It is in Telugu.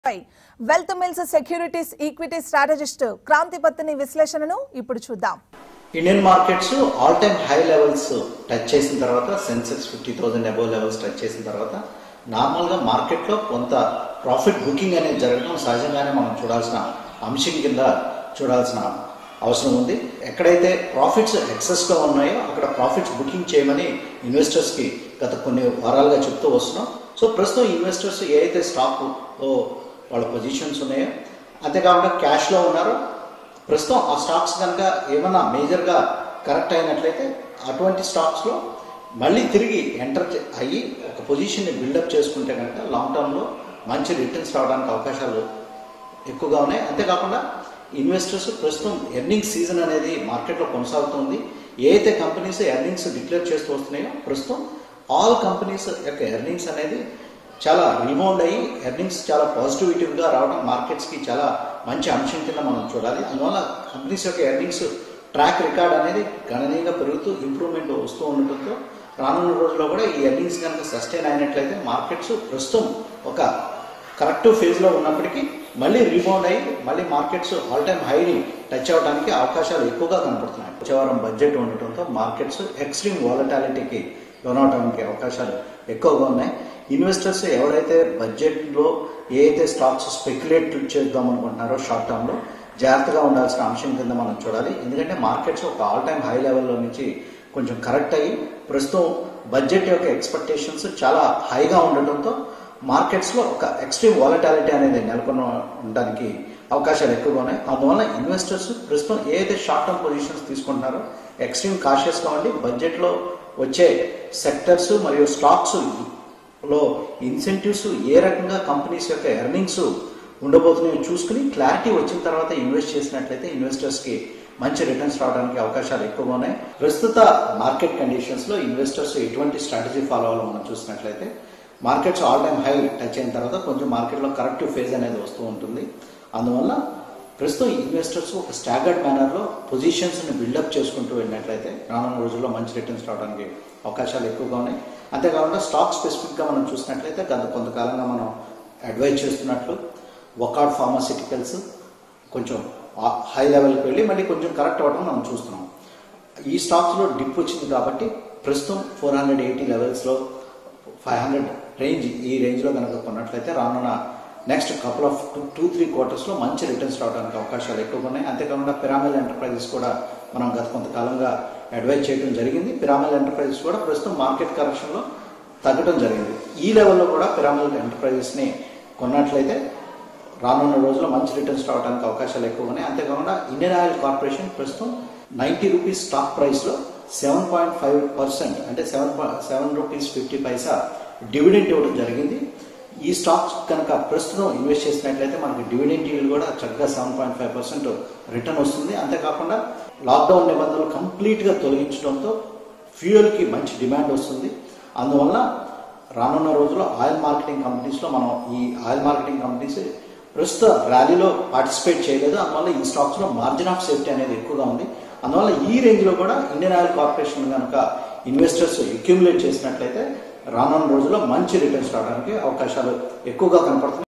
పై wealth mills securities equity strategist Kranthi Bathini విశ్లేషణను ఇప్పుడు చూద్దాం Indian markets all time high levels touch చేసిన తర్వాత Sensex fifty thousand above levels touch చేసిన తర్వాత నార్మల్గా మార్కెట్లో కొంత ప్రాఫిట్ బుకింగ్ అనేది జరగడం సహజంగానే మనం చూడాల్సిన అంశం కింద చూడాల్సిన అవసరం ఉంది ఎక్కడైతే ప్రాఫిట్స్ ఎక్సెస్గా ఉన్నాయో అక్కడ ప్రాఫిట్స్ బుకింగ్ చేయమని ఇన్వెస్టర్స్కి గత కొన్ని వారాలుగా చెప్తూ వస్తున్నాం సో ప్రస్తుతం ఇన్వెస్టర్స్ ఏ అయితే స్టాక్లో వాళ్ళ పొజిషన్స్ ఉన్నాయో అంతేకాకుండా క్యాష్లో ఉన్నారో ప్రస్తుతం ఆ స్టాక్స్ కనుక ఏమన్నా మేజర్గా కరెక్ట్ అయినట్లయితే అటువంటి స్టాక్స్లో మళ్ళీ తిరిగి ఎంటర్ చే- అయ్యి ఒక పొజిషన్ని బిల్డప్ చేసుకుంటే కనుక లాంగ్ టర్మ్లో మంచి రిటర్న్స్ రావడానికి అవకాశాలు ఎక్కువగా ఉన్నాయి అంతేకాకుండా ఇన్వెస్టర్స్ ప్రస్తుతం ఎర్నింగ్ సీజన్ అనేది మార్కెట్లో కొనసాగుతుంది ఏ అయితే కంపెనీస్ ఎర్నింగ్స్ డిక్లేర్ చేస్తూ వస్తున్నాయో ప్రస్తుతం ఆల్ కంపెనీస్ యొక్క ఎర్నింగ్స్ అనేది చాలా రిమౌండ్ అయ్యి ఎర్నింగ్స్ చాలా పాజిటివిటీగా రావడం మార్కెట్స్కి చాలా మంచి అంశం కింద మనం చూడాలి అందువల్ల కంపెనీస్ యొక్క ఎర్నింగ్స్ ట్రాక్ రికార్డ్ అనేది గణనీయంగా పెరుగుతూ ఇంప్రూవ్మెంట్ వస్తూ ఉండటంతో రానున్న రోజుల్లో కూడా ఈ ఎర్నింగ్స్ కనుక సస్టైన్ అయినట్లయితే మార్కెట్స్ ప్రస్తుతం ఒక కరెక్టివ్ ఫేజ్లో ఉన్నప్పటికీ మళ్ళీ రీబౌండ్ అయ్యి మళ్ళీ మార్కెట్స్ ఆల్ టైమ్ హైని టచ్ అవ్వడానికి అవకాశాలు ఎక్కువగా కనపడుతున్నాయి వచ్చే వారం బడ్జెట్ ఉండటంతో మార్కెట్స్ ఎక్స్ట్రీమ్ వాలటాలిటీకి లోనవడానికి అవకాశాలు ఎక్కువగా ఉన్నాయి ఇన్వెస్టర్స్ ఎవరైతే బడ్జెట్లో ఏ అయితే స్టాక్స్ స్పెక్యులేట్ చేద్దాం అనుకుంటున్నారో షార్ట్ టర్మ్లో జాగ్రత్తగా ఉండాల్సిన అంశం కింద మనం చూడాలి ఎందుకంటే మార్కెట్స్ ఒక ఆల్ టైమ్ హై లెవెల్లో నుంచి కొంచెం కరెక్ట్ అయ్యి ప్రస్తుతం బడ్జెట్ యొక్క ఎక్స్పెక్టేషన్స్ చాలా హైగా ఉండటంతో మార్కెట్స్లో ఒక ఎక్స్ట్రీమ్ వాలటాలిటీ అనేది నెలకొని ఉండడానికి అవకాశాలు ఎక్కువగా ఉన్నాయి అందువల్ల ఇన్వెస్టర్స్ ప్రస్తుతం ఏదైతే షార్ట్ టర్మ్ పొజిషన్స్ తీసుకుంటున్నారో ఎక్స్ట్రీమ్ కాషియస్గా ఉండి బడ్జెట్లో వచ్చే సెక్టర్స్ మరియు స్టాక్స్ లో ఇన్సెంటివ్స్ ఏ రకంగా కంపెనీస్ యొక్క ఎర్నింగ్స్ ఉండబోతున్నాయో చూసుకుని క్లారిటీ వచ్చిన తర్వాత ఇన్వెస్ట్ చేసినట్లయితే ఇన్వెస్టర్స్కి మంచి రిటర్న్స్ రావడానికి అవకాశాలు ఎక్కువగా ఉన్నాయి ప్రస్తుత మార్కెట్ కండిషన్స్లో ఇన్వెస్టర్స్ ఎటువంటి స్ట్రాటజీ ఫాలో అవ్వాలో మనం చూసినట్లయితే markets all time high touch అయిన తర్వాత కొంచెం మార్కెట్లో కరెక్టివ్ ఫేజ్ అనేది వస్తూ ఉంటుంది అందువల్ల ప్రస్తుతం ఇన్వెస్టర్స్ ఒక స్టాగర్డ్ మేనర్లో పొజిషన్స్ని బిల్డప్ చేసుకుంటూ వెళ్ళినట్లయితే రానున్న రోజుల్లో మంచి రిటర్న్స్ రావడానికి అవకాశాలు ఎక్కువగా ఉన్నాయి అంతేకాకుండా స్టాక్ స్పెసిఫిక్గా మనం చూసినట్లయితే గత కొంతకాలంగా మనం అడ్వైజ్ చేస్తున్నట్లు వకాడ్ ఫార్మాసిటికల్స్ కొంచెం హై లెవెల్కి వెళ్ళి మళ్ళీ కొంచెం కరెక్ట్ అవ్వడం మనం చూస్తున్నాం ఈ స్టాక్స్లో డిప్ వచ్చింది కాబట్టి ప్రస్తుతం ఫోర్ హండ్రెడ్ ఎయిటీ లెవెల్స్లో ఫైవ్ హండ్రెడ్ రేంజ్ ఈ రేంజ్లో కనుక కొన్నట్లయితే రానున్న next couple of two two three క్వార్టర్స్లో మంచి రిటర్న్స్ రావడానికి అవకాశాలు ఎక్కువగా ఉన్నాయి అంతేకాకుండా పిరామిల్ ఎంటర్ప్రైజెస్ కూడా మనం గత కొంతకాలంగా అడ్వైజ్ చేయడం జరిగింది పిరామిల్ ఎంటర్ప్రైజెస్ కూడా ప్రస్తుతం మార్కెట్ కరెక్షన్లో తగ్గడం జరిగింది ఈ లెవెల్లో కూడా పిరామిల్ ఎంటర్ప్రైజెస్ని కొన్నట్లయితే రానున్న రోజుల్లో మంచి రిటర్న్స్ రావడానికి అవకాశాలు ఎక్కువ ఉన్నాయి అంతేకాకుండా ఇండియన్ ఆయిల్ కార్పొరేషన్ ప్రస్తుతం నైంటీ రూపీస్ స్టాక్ ప్రైస్లో సెవెన్ పాయింట్ ఫైవ్ పర్సెంట్ అంటే seven seven rupees fifty paisa dividend ఇవ్వడం జరిగింది ఈ స్టాక్స్ కనుక ప్రస్తుతం ఇన్వెస్ట్ చేసినట్లయితే మనకి డివిడెంట్ ఈల్డ్ కూడా చక్కగా seven point five percent return వస్తుంది అంతేకాకుండా లాక్డౌన్ నిబంధనలు కంప్లీట్గా తొలగించడంతో ఫ్యూయల్కి మంచి డిమాండ్ వస్తుంది అందువల్ల రానున్న రోజుల్లో ఆయిల్ మార్కెటింగ్ కంపెనీస్లో మనం ఈ ఆయిల్ మార్కెటింగ్ కంపెనీస్ ప్రస్తుత ర్యాలీలో పార్టిసిపేట్ చేయలేదు అందువల్ల ఈ స్టాక్స్లో మార్జిన్ ఆఫ్ సేఫ్టీ అనేది ఎక్కువగా ఉంది అందువల్ల ఈ రేంజ్లో కూడా ఇండియన్ ఆయిల్ కార్పొరేషన్ కనుక ఇన్వెస్టర్స్ అక్యూములేట్ చేసినట్లయితే రానున్న రోజుల్లో మంచి రిటర్న్స్ రావడానికి అవకాశాలు ఎక్కువగా కనపడుతున్నాయి